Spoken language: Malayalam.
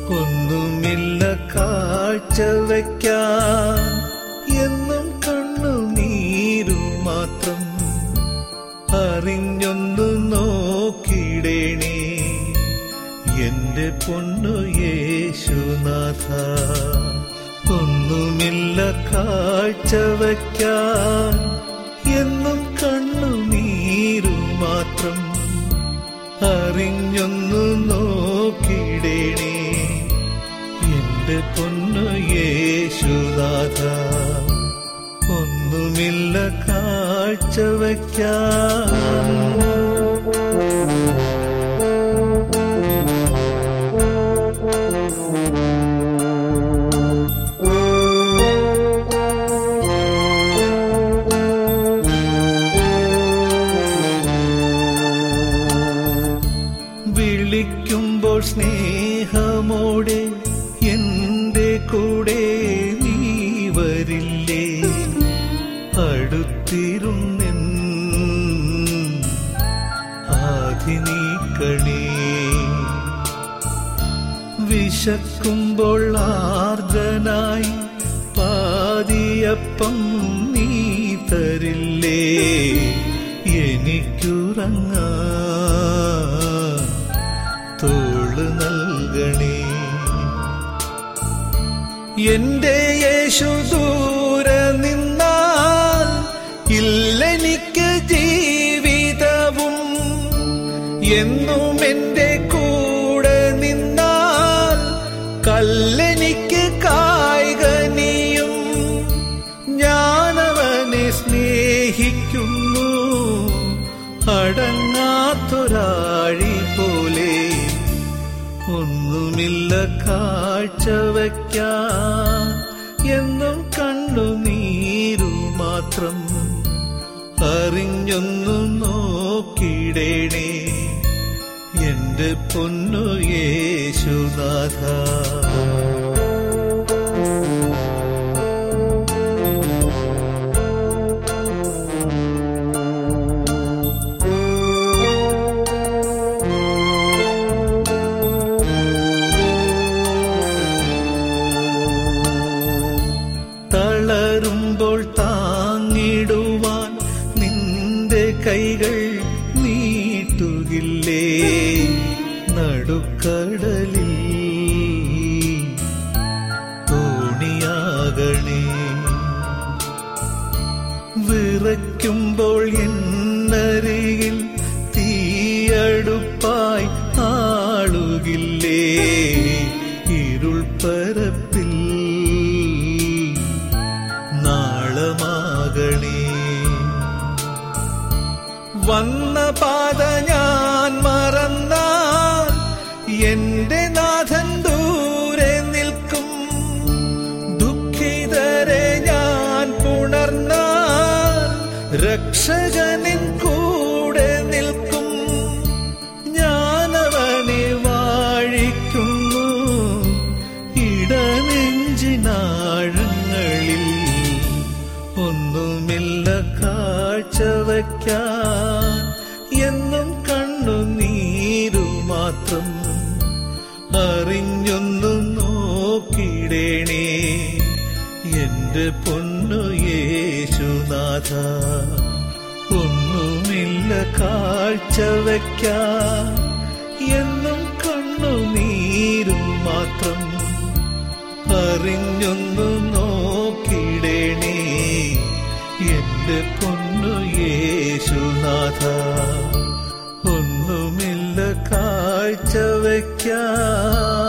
ഒന്നുമില്ല കാഴ്ച വയ്ക്കാൻ എന്നും കണ്ണുനീരു മാത്രം അറിഞ്ഞൊന്നു നോക്കിടേണേ എന്റെ പൊന്നു യേശുനാഥ ഒന്നുമില്ല കാഴ്ച വയ്ക്കാൻ എന്നും കണ്ണുനീരു മാത്രം അറിഞ്ഞൊന്നു നോക്കിടേണേ എന്റെ പൊന്നു യേശുനാഥ ഒന്നുമില്ല കാഴ്ച വയ്ക്കാൻ വിളിക്കുമ്പോൾ സ്നേഹമോടെ എന്റെ കൂടെ നീ വരില്ലേ അടുത്തിരുന്നെൻ ആധി നീക്കണേ വിശക്കുമ്പോൾ ആർദ്രനായി പാതിയപ്പം നീ തരില്ലേ എനിക്കുറങ്ങാൻ തോള് നൽകണേ എന്റെ യേശു ദൂരെ നിന്നാൽ ഇല്ലെനിക്ക് ജീവിതവും എന്നും എന്റെ കൂടെ നിന്നാൽ കല്ലെനിക്ക് കായികനിയും ഞാനവനെ സ്നേഹിക്കുന്നു അടങ്ങാത്തൊരാഴി പോലെ ഒന്നുമില്ല കാഴ്ച വയ്ക്കാൻ എന്നും കണ്ണുനീരു മാത്രം അറിഞ്ഞൊന്നു നോക്കിടേണേ എന്റെ പൊന്നു യേശുനാഥ തളരുമ്പോൾ താങ്ങിടുവാൻ നിന്റെ കൈകൾ നീട്ടുകില്ലേ നടുക്കടലിൽ തോണിയാകണേ വിറയ്ക്കുമ്പോൾ എന്നരികിൽ തീയടുപ്പായി ആളുകില്ലേ ഇരുൾ പരപ്പിൽ നാളമാകണേ വന്ന പാത ഞാൻ മറന്നാൽ എന്റെ നാഥൻ ദൂരെ നിൽക്കും ദുഃഖിതരെ ഞാൻ പുണർന്നാൽ രക്ഷകനിൻ കൂടെ നിൽക്കും ഞാനവനെ വാഴിക്കുന്നു ഇടനെഞ്ചിനാഴങ്ങളിൽ ഒന്നുമില്ല കാഴ്ച വയ്ക്കാൻ എന്നും കണ്ണുനീരു മാത്രം അറിഞ്ഞൊന്നു നോക്കിടേണേ എന്റെ പൊന്നു യേശുനാഥ ഒന്നുമില്ല കാഴ്ച വയ്ക്കാൻ എന്നും കണ്ണുനീരു മാത്രം അറിഞ്ഞൊന്നു നോക്കിടേണേ എന്റെ പൊന്നു യേശുനാഥ ഒന്നുമില്ല കാഴ്ച വയ്ക്കാൻ